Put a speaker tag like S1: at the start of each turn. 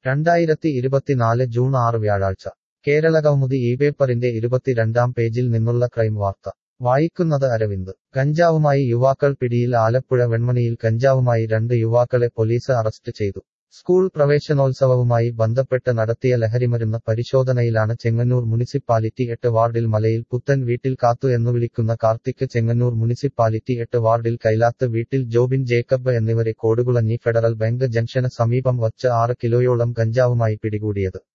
S1: രണ്ടായിരത്തി ഇരുപത്തിനാല് ജൂൺ ആറ് വ്യാഴാഴ്ച കേരളകൗമുദി ഈ പേപ്പറിന്റെ ഇരുപത്തിരണ്ടാം പേജിൽ നിന്നുള്ള ക്രൈം വാർത്ത വായിക്കുന്നത് അരവിന്ദ് കഞ്ചാവുമായി യുവാക്കൾ പിടിയിൽ ആലപ്പുഴ വെൺമണിയിൽ കഞ്ചാവുമായി രണ്ട് യുവാക്കളെ പോലീസ് അറസ്റ്റ് ചെയ്തു സ്കൂൾ പ്രവേശനോത്സവവുമായി ബന്ധപ്പെട്ട് നടത്തിയ ലഹരിമരുന്ന് പരിശോധനയിലാണ് ചെങ്ങന്നൂർ മുനിസിപ്പാലിറ്റി എട്ട് വാർഡിൽ മലയിൽ പുത്തൻ വീട്ടിൽ കാത്തു എന്നു വിളിക്കുന്ന കാർത്തിക് ചെങ്ങന്നൂർ മുനിസിപ്പാലിറ്റി എട്ട് വാർഡിൽ കൈലാത്ത് വീട്ടിൽ ജോബിൻ ജേക്കബ് എന്നിവരെ കോടുകുളഞ്ഞി ഫെഡറൽ ബാങ്ക് ജംഗ്ഷന് സമീപം വച്ച് ആറ് കിലോയോളം കഞ്ചാവുമായി പിടികൂടിയത്